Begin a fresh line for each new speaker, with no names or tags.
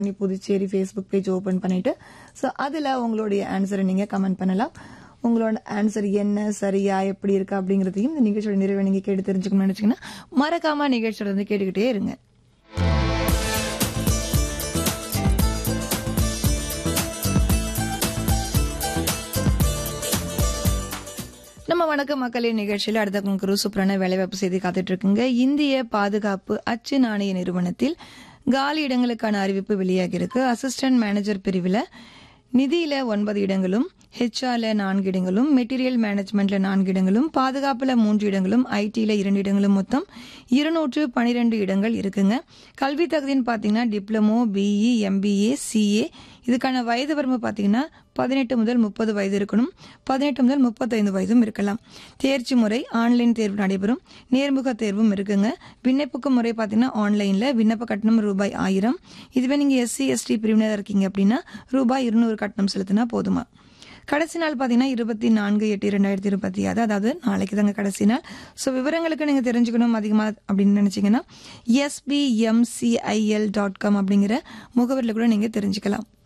பண்ணி Puducherry Facebook page open பண்ணிட்டு so அதுல உங்களுடைய ஆன்சரை நீங்க கமெண்ட் பண்ணலாம் உங்களோட ஆன்சர் என்ன சரியா எப்படி இருக்கு அப்படிங்கறதையும் இந்த நிகழ்ச்சியோட நிறைவை நீங்க கேட்டு தெரிஞ்சுக்கணும்னு நினைச்சீங்கன்னா மறக்காம நிகழ்ச்சியோட வந்து கேட்டுக்கிட்டே இருங்க நம்ம வணக்க மக்களின் நிகழ்ச்சியில் அடுத்த உங்களுக்கு ஒரு சூப்பரான வேலைவாய்ப்பு செய்தி காத்துட்டு இருக்குங்க இந்திய பாதுகாப்பு அச்சு நாணய நிறுவனத்தில் காலி இடங்களுக்கான அறிவிப்பு வெளியாகி இருக்கு அசிஸ்டன்ட் மேனேஜர் பிரிவில் நிதியில ஒன்பது இடங்களும் ஹெச்ஆர்ல நான்கு இடங்களும் மெட்டீரியல் மேனேஜ்மெண்ட்ல நான்கு இடங்களும் பாதுகாப்புல மூன்று இடங்களும் ஐடில இரண்டு இடங்களும் மொத்தம் இருநூற்று பனிரெண்டு இடங்கள் இருக்குங்க கல்வி தகுதின்னு பாத்தீங்கன்னா டிப்ளமோ பிஇ எம்பிஏ சிஏ இதுக்கான வயது வரம்பு பாத்தீங்கன்னா பதினெட்டு முதல் முப்பது வயது இருக்கணும் பதினெட்டு முதல் முப்பத்தைந்து வயதும் இருக்கலாம் தேர்ச்சி முறை ஆன்லைன் தேர்வு நடைபெறும் நேர்முக தேர்வும் இருக்குங்க விண்ணப்பிக்கும் முறை பார்த்தீங்கன்னா ஆன்லைனில் விண்ணப்ப கட்டணம் ரூபாய் ஆயிரம் இதுவே நீங்கள் எஸ்சி எஸ்டி பிரிவினர் இருக்கீங்க அப்படின்னா ரூபாய் இருநூறு கட்டணம் செலுத்தினா போதுமா கடைசி நாள் பார்த்தீங்கன்னா இருபத்தி நான்கு எட்டு இரண்டாயிரத்தி இருபத்தி ஆறு அதாவது நாளைக்கு தாங்க கடைசி நாள் ஸோ விவரங்களுக்கு நீங்கள் தெரிஞ்சுக்கணும் அதிகமாக அப்படின்னு நினச்சிங்கன்னா எஸ்பிஎம்சிஐஎல் டாட் காம் அப்படிங்கிற முகவரியில் கூட நீங்கள் தெரிஞ்சுக்கலாம்